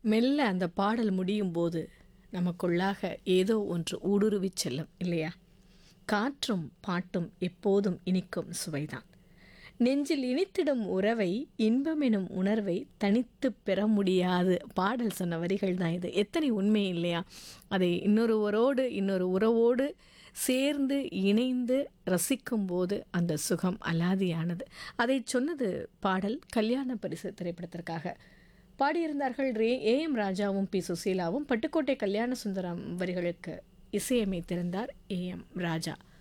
மெல்ல அந்த பாடல் முடியும் போது நமக்குள்ளாக ஏதோ ஒன்று ஊடுருவிச் செல்லும் இல்லையா காற்றும் பாட்டும் எப்போதும் இனிக்கும் சுவைதான் நெஞ்சில் இனித்திடும் உறவை இன்பமெனும் உணர்வை தனித்து பெற முடியாது பாடல் சொன்ன வரிகள் தான் இது எத்தனை உண்மை இல்லையா அதை இன்னொருவரோடு இன்னொரு உறவோடு சேர்ந்து இணைந்து ரசிக்கும்போது அந்த சுகம் அலாதியானது அதை சொன்னது பாடல் கல்யாண பரிசு திரைப்படத்திற்காக பாடியிருந்தார்கள் ரே ஏ எம் ராஜாவும் பி சுசீலாவும் பட்டுக்கோட்டை கல்யாண சுந்தரம் வரிகளுக்கு இசையமைத்திருந்தார் ஏ எம் ராஜா